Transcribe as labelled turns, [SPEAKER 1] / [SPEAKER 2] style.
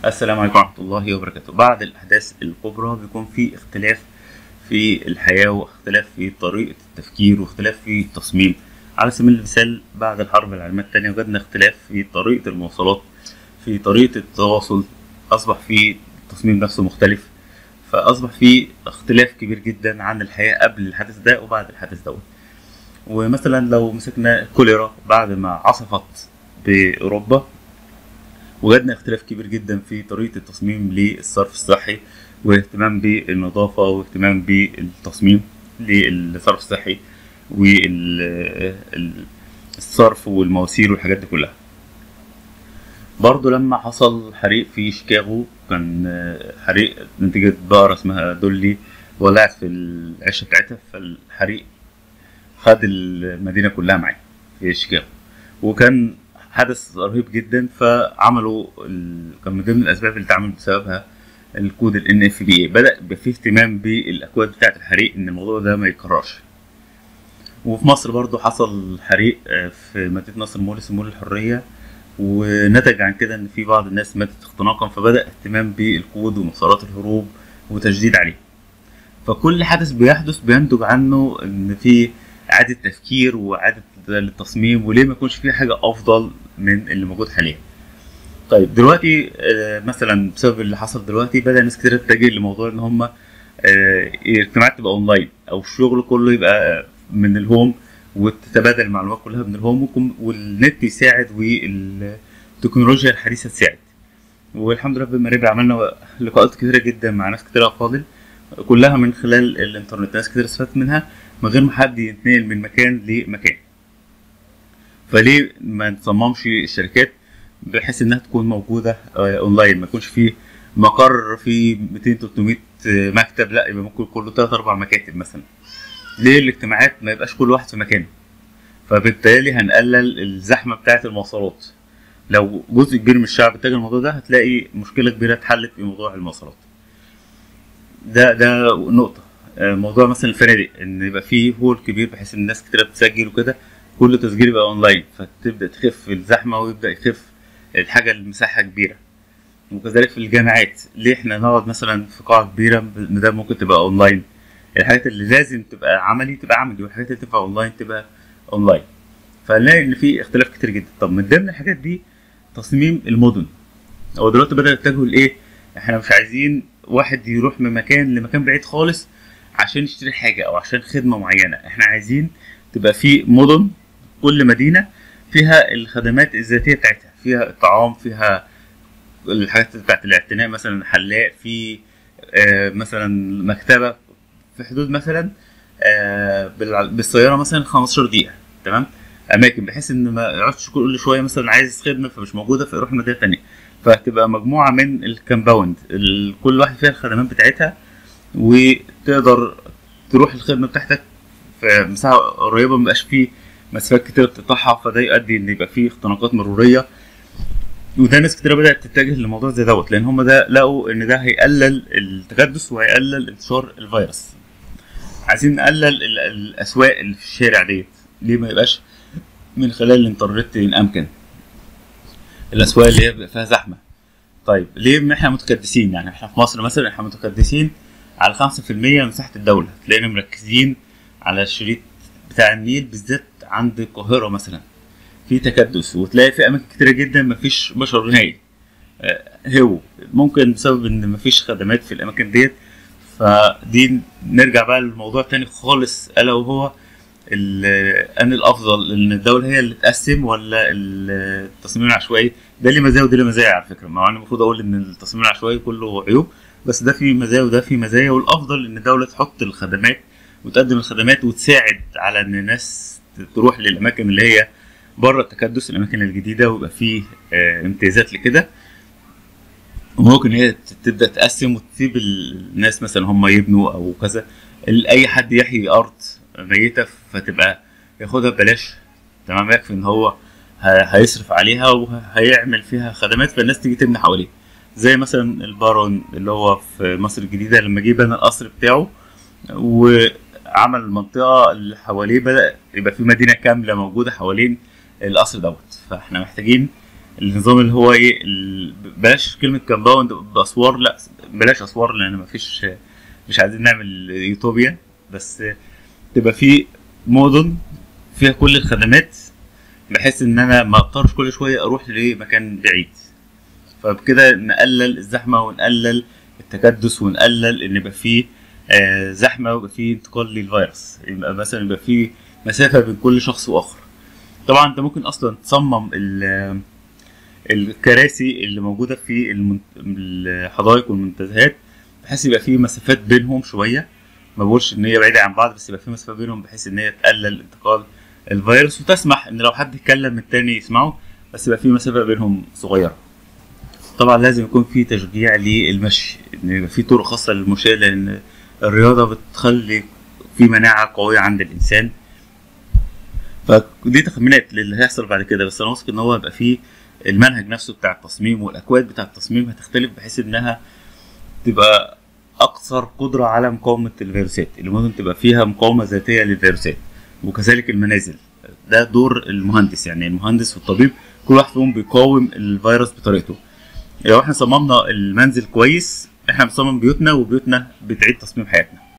[SPEAKER 1] السلام عليكم ورحمة الله وبركاته بعد الأحداث الكبرى بيكون في اختلاف في الحياة واختلاف في طريقة التفكير واختلاف في التصميم على سبيل المثال بعد الحرب العالمية التانية وجدنا اختلاف في طريقة المواصلات في طريقة التواصل أصبح في التصميم نفسه مختلف فأصبح في اختلاف كبير جدا عن الحياة قبل الحدث ده وبعد الحدث دوت ومثلا لو مسكنا كوليرا بعد ما عصفت بأوروبا وجدنا اختلاف كبير جدا في طريقة التصميم للصرف الصحي واهتمام بالنظافة واهتمام بالتصميم للصرف الصحي والصرف والمواسير والحاجات دي كلها برضه لما حصل حريق في شيكاغو كان حريق نتيجة بقرة اسمها دولي ولعت في العشة بتاعتها فالحريق خد المدينة كلها معاه في شيكاغو وكان حدث رهيب جدا فعملوا ال... كان من ضمن الاسباب اللي اتعمل بسببها الكود ال NFPA بدا يبقى فيه اهتمام بالاكواد بتاعه الحريق ان الموضوع ده ما يتكررش وفي مصر برضو حصل حريق في مدينه نصر مول اسمه مول الحريه ونتج عن كده ان في بعض الناس ماتت اختناقا فبدا اهتمام بالكود ومسارات الهروب وتجديد عليه فكل حدث بيحدث بينتج عنه ان في اعاده تفكير واعاده للتصميم وليه ما يكونش في حاجه افضل من اللي موجود حاليا طيب دلوقتي مثلا بسبب اللي حصل دلوقتي بدا ناس كتير تتجه لموضوع ان هم الاجتماعات تبقى اونلاين او الشغل كله يبقى من الهوم وتتبادل المعلومات كلها من الهوم والنت يساعد والتكنولوجيا الحديثه تساعد والحمد لله بما ربع عملنا لقاءات كتيره جدا مع ناس كتير افاضل كلها من خلال الانترنت ناس كتير استفادت منها من غير ما حد ينتقل من مكان لمكان فليه ما نصممش الشركات بحيث انها تكون موجوده اونلاين ما يكونش في مقر في 200 300 مكتب لا يبقى ممكن كله 3 4 مكاتب مثلا ليه الاجتماعات ما يبقاش كل واحد في مكانه فبالتالي هنقلل الزحمه بتاعه المواصلات لو جزء كبير من الشعب اتجه الموضوع ده هتلاقي مشكله كبيره اتحلت في موضوع المواصلات ده ده نقطه موضوع مثلا الفنادق ان يبقى فيه هول كبير بحيث ان الناس كتير بتسجل وكده كل تسجيل يبقى اونلاين فتبدا تخف الزحمه ويبدا يخف الحاجه المساحه كبيره وكذلك في الجامعات ليه احنا نقعد مثلا في قاعه كبيره ده ممكن تبقى اونلاين الحاجات اللي لازم تبقى عملي تبقى عملي والحاجات اللي تبقى اونلاين تبقى اونلاين فنلاقي ان في اختلاف كتير جدا طب من ضمن الحاجات دي تصميم المدن هو دلوقتي بدا يتجهوا لايه احنا مش عايزين واحد يروح من مكان لمكان بعيد خالص عشان يشتري حاجه او عشان خدمه معينه احنا عايزين تبقى في مدن كل مدينه فيها الخدمات الذاتيه بتاعتها فيها الطعام فيها الحاجات بتاعت الاعتناء مثلا حلاق في آه مثلا مكتبه في حدود مثلا آه بالسياره مثلا 15 دقيقه تمام اماكن بحيث ان ما يقعدش كل شويه مثلا عايز خدمه فمش موجوده فيروح مدينه تانية فهتبقى مجموعه من الكامباوند كل واحد فيها الخدمات بتاعتها وتقدر تروح الخدمه بتاعتك في مساحه قريبه مبقاش فيه مسافات كتير بتقطعها فده يؤدي ان يبقى فيه اختناقات مروريه وده ناس كتير بدات تتجه لموضوع زي دوت لان هم ده لقوا ان ده هيقلل التكدس وهيقلل انتشار الفيروس عايزين نقلل الاسواق اللي في الشارع ديت ليه ما يبقاش من خلال الانترنت ان امكن الاسواق اللي هي فيها زحمه طيب ليه احنا متكدسين يعني احنا في مصر مثلا احنا متكدسين على 5% من مساحه الدوله تلاقينا مركزين على الشريط بتاع النيل بالذات عند القاهره مثلا في تكدس وتلاقي في اماكن كتيره جدا مفيش بشر نهائي هو ممكن بسبب ان مفيش خدمات في الاماكن ديت فدي نرجع بقى للموضوع تاني خالص الا وهو ان الافضل ان الدوله هي اللي تقسم ولا التصميم العشوائي ده ليه مزايا وده ليه مزايا على فكره ما انا المفروض اقول ان التصميم العشوائي كله عيوب بس ده فيه مزايا وده فيه مزايا والافضل ان الدوله تحط الخدمات وتقدم الخدمات وتساعد على ان الناس تروح للاماكن اللي هي بره التكدس الاماكن الجديده ويبقى فيه امتيازات لكده وممكن هي تبدا تقسم وتسيب الناس مثلا هم يبنوا او كذا اي حد يحيي ارض ميته فتبقى ياخدها ببلاش تمام يكفي ان هو هيصرف عليها وهيعمل فيها خدمات فالناس تيجي تبني حواليه زي مثلا البارون اللي هو في مصر الجديده لما جه بنى القصر بتاعه وعمل المنطقه اللي حواليه بدا يبقى في مدينه كامله موجوده حوالين القصر دوت فاحنا محتاجين النظام اللي هو ايه ال- بلاش كلمه كامباوند باسوار لا بلاش اسوار لان مفيش مش عايزين نعمل يوتوبيا بس تبقى في مدن فيها كل الخدمات بحيث ان انا ما اضطرش كل شويه اروح لمكان بعيد فبكده نقلل الزحمه ونقلل التكدس ونقلل ان يبقى فيه آه، زحمه ويبقى فيه انتقال للفيروس يبقى مثلا يبقى فيه مسافه بين كل شخص واخر طبعا انت ممكن اصلا تصمم ال- الكراسي اللي موجوده في المن- الحدائق والمنتزهات بحيث يبقى فيه مسافات بينهم شويه ما بقولش ان هي بعيده عن بعض بس يبقى فيه مسافه بينهم بحيث ان هي تقلل انتقال الفيروس وتسمح ان لو حد اتكلم التاني يسمعه بس يبقى فيه مسافه بينهم صغيره طبعا لازم يكون في تشجيع للمشي ان يبقى في طرق خاصه للمشاة لان الرياضه بتخلي في مناعه قويه عند الانسان فدي تخمينات للي هيحصل بعد كده بس انا واثق ان هو هيبقى فيه المنهج نفسه بتاع التصميم والاكواد بتاع التصميم هتختلف بحيث انها تبقى اكثر قدره على مقاومه الفيروسات المدن تبقى فيها مقاومه ذاتيه للفيروسات وكذلك المنازل ده دور المهندس يعني المهندس والطبيب كل واحد فيهم بيقاوم الفيروس بطريقته لو احنا صممنا المنزل كويس احنا بنصمم بيوتنا وبيوتنا بتعيد تصميم حياتنا